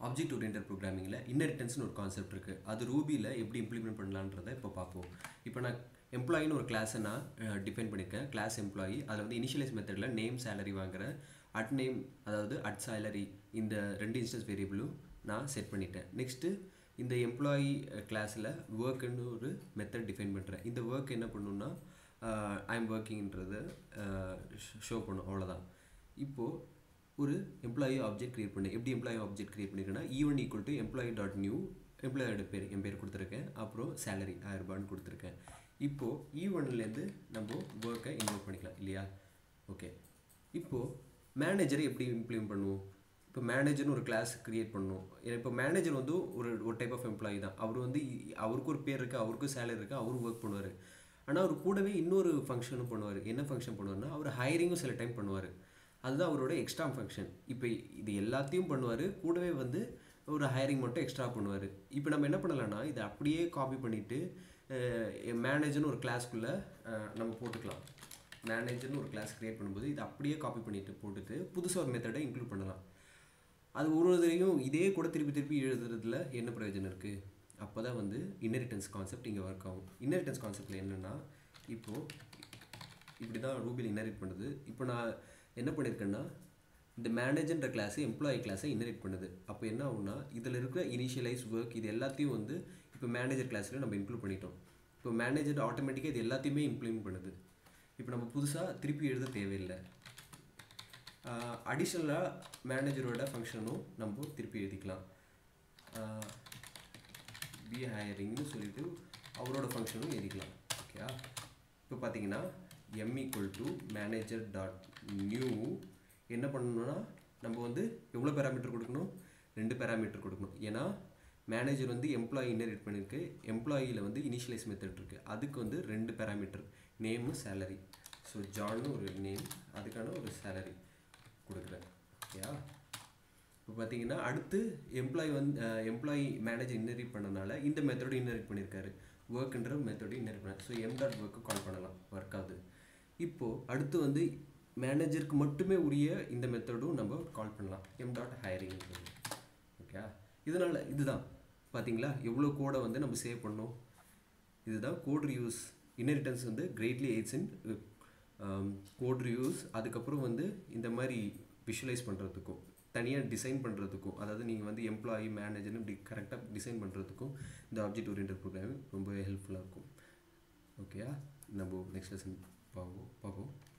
object orient ப்ரோக்ராமிங்கில் இன்னரிட்டன்ஸ்னு ஒரு concept இருக்குது அது ரூபியில் எப்படி இம்ப்ளிமெண்ட் பண்ணலான்றதை இப்போ பார்ப்போம் இப்போ நான் எம்ப்ளாயின்னு ஒரு கிளாஸை நான் டிஃபைன் பண்ணியிருக்கேன் கிளாஸ் எம்ப்ளாயி அதில் வந்து இனிஷியலைஸ் மெத்தடில் நேம் சேலரி வாங்குறேன் அட் நேம் அதாவது அட் சேலரி இந்த ரெண்டு இன்ஸ்டன்ஸ் வேரியபிளும் நான் செட் பண்ணிட்டேன் நெக்ஸ்ட்டு இந்த எம்ப்ளாயி கிளாஸில் ஒர்க்குன்னு ஒரு மெத்தட் டிஃபைன் பண்ணுறேன் இந்த ஒர்க் என்ன பண்ணுன்னா ஐ எம் ஒர்க்கிங்கிறத ஷோ பண்ணும் அவ்வளோதான் இப்போது ஒரு எம்ப்ளாயி ஆப்ஜெக்ட் க்ரியேட் பண்ணு எப்படி எம்ப்ளாயி ஆப்ஜெக்ட் க்ரியேட் பண்ணியிருக்கேன்னா even equal to employee dot new எம்ப்ளாயோட பேர் என் பேர் கொடுத்துருக்கேன் அப்புறம் சேலரி ஆயிரரூபான்னு கொடுத்துருக்கேன் இப்போது ஈ ஒன்லேருந்து நம்ம ஒர்க்கை இன்வோக் பண்ணிக்கலாம் இல்லையா ஓகே இப்போது மேனேஜரை எப்படி இம்ப்ளிமெண்ட் பண்ணுவோம் இப்போ மேனேஜர்னு ஒரு கிளாஸ் க்ரியேட் பண்ணணும் இப்போ மேனேஜர் வந்து ஒரு ஒரு டைப் ஆஃப் எம்ப்ளாயி தான் அவர் வந்து அவருக்கு ஒரு பேர் இருக்குது அவருக்கும் சேலரி இருக்குது அவரும் ஒர்க் பண்ணுவார் ஆனால் அவர் கூடவே இன்னொரு ஃபங்க்ஷனும் பண்ணுவார் என்ன ஃபங்க்ஷன் பண்ணுவார்னா அவர் ஹையரிங்கும் சில டைம் பண்ணுவார் அதுதான் அவரோட எக்ஸ்ட்ரா ஃபங்க்ஷன் இப்போ இது எல்லாத்தையும் பண்ணுவார் கூடவே வந்து ஒரு ஹையரிங் மட்டும் எக்ஸ்ட்ரா பண்ணுவார் இப்போ நம்ம என்ன பண்ணலாம்னா இதை அப்படியே காப்பி பண்ணிவிட்டு மேனேஜர்னு ஒரு கிளாஸ்க்குள்ளே நம்ம போட்டுக்கலாம் மேனேஜர்னு ஒரு கிளாஸ் க்ரியேட் பண்ணும்போது இதை அப்படியே காப்பி பண்ணிட்டு போட்டுட்டு புதுசாக ஒரு மெத்தடை இன்க்ளூட் பண்ணலாம் அது ஒரு ஒருத்தரையும் இதே கூட திருப்பி திருப்பி எழுதுறதுல என்ன பிரயோஜனம் இருக்குது அப்போ தான் வந்து இன்னரிட்டன்ஸ் கான்செப்ட் இங்கே ஒர்க் ஆகும் இன்னரிட்டன்ஸ் கான்செப்டில் என்னென்னா இப்போது இப்படி தான் ரூபில் இன்னரிட் பண்ணுது இப்போ நான் என்ன பண்ணியிருக்கேன்னா இந்த மேனேஜர்ன்ற கிளாஸு எம்ப்ளாயி கிளாஸை இன்னரிட் பண்ணுது அப்போ என்ன ஆகும்னா இதில் இருக்கிற இனிஷியலைஸ் ஒர்க் இது எல்லாத்தையும் வந்து இப்போ மேனேஜர் கிளாஸில் நம்ம இன்க்ளூட் பண்ணிட்டோம் இப்போ மேனேஜர் ஆட்டோமேட்டிக்காக இது எல்லாத்தையுமே இம்ப்ளிமெண்ட் பண்ணுது இப்போ நம்ம புதுசாக திருப்பி எழுத தேவையில்லை அடிஷ்னலாக மேனேஜரோட ஃபங்க்ஷனும் நம்ம திருப்பி எழுதிக்கலாம் பி ஹையரிங்னு சொல்லிட்டு அவரோட ஃபங்க்ஷனும் எழுதிக்கலாம் ஓகேயா இப்போ பார்த்தீங்கன்னா M equal to manager dot new என்ன பண்ணணும்னா நம்ம வந்து எவ்வளோ பேராமீட்டர் கொடுக்கணும் ரெண்டு பேராமீட்டர் கொடுக்கணும் ஏன்னா மேனேஜர் வந்து எம்ப்ளாயி இன்னரிட் பண்ணியிருக்கு எம்ப்ளாயியில் வந்து இனிஷியலைஸ் மெத்தட் இருக்குது அதுக்கு வந்து ரெண்டு பேராமீட்டர் நேமு சேலரி ஸோ ஜான்னு ஒரு நேம் அதுக்கான ஒரு சேலரி கொடுக்குறேன் ஓகேயா இப்போ பார்த்தீங்கன்னா அடுத்து எம்ப்ளாயி வந்து எம்ப்ளாயி மேனேஜர் இன்னரிட் பண்ணனால இந்த மெத்தடும் இன்னரிட் பண்ணியிருக்காரு ஒர்க்குன்ற மெத்தடும் இன்னரிட் பண்ண so M dot work call பண்ணலாம் ஒர்க் ஆகுது இப்போது அடுத்து வந்து மேனேஜருக்கு மட்டுமே உரிய இந்த மெத்தடும் நம்ம கால் பண்ணலாம் எம் டாட் ஹையரிங் ஓகே இதனால் இதுதான் பார்த்தீங்களா எவ்வளோ கோடை வந்து நம்ம சேவ் பண்ணோம் இதுதான் கோட் ரியூஸ் இன்னரிட்டன்ஸ் வந்து greatly aids in code reviews அதுக்கப்புறம் வந்து இந்த மாதிரி விஷுவலைஸ் பண்ணுறதுக்கும் தனியாக டிசைன் பண்ணுறதுக்கும் அதாவது நீங்கள் வந்து எம்ப்ளாயி மேனேஜர்னு இப்படி கரெக்டாக டிசைன் பண்ணுறதுக்கும் இந்த ஆப்ஜெக்ட் ஓரியன்ட் ப்ரோக்ராம் ரொம்ப ஹெல்ப்ஃபுல்லாக இருக்கும் ஓகேயா நம்ம நெக்ஸ்ட் லெசன் பார்ப்போம் பார்ப்போம்